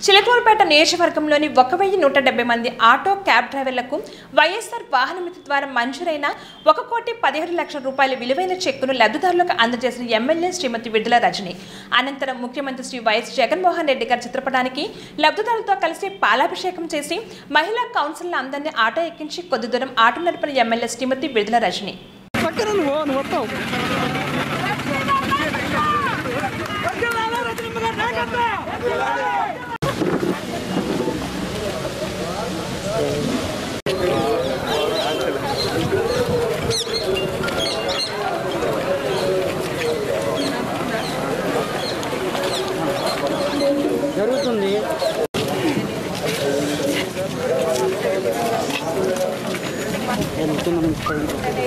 చిలకూరుపేట నియోజకవర్గంలోని ఒక వెయ్యి నూట డెబ్బై మంది ఆటో క్యాబ్ డ్రైవర్లకు వైఎస్ఆర్ వాహన మిత్ర ద్వారా మంజూరైన ఒక కోటి పదిహేడు లక్షల రూపాయల విలువైన చెక్కును లబ్ధిదారులకు అందజేసిన ఎమ్మెల్యే శ్రీమతి విడుదల రజని అనంతరం ముఖ్యమంత్రి శ్రీ వైఎస్ జగన్మోహన్ రెడ్డి గారి చిత్రపటానికి లబ్ధిదారులతో కలిసి పాలాభిషేకం చేసి మహిళా కౌన్సిల్ అందరినీ ఆటో ఎక్కించి కొద్ది దూరం ఆటో నడిపిన ఎమ్మెల్యే శ్రీమతి విడుదల రజని పక్కన నువ్వు నువ్వు వస్తావు జరుగుతుంది నేను మొత్తం మనం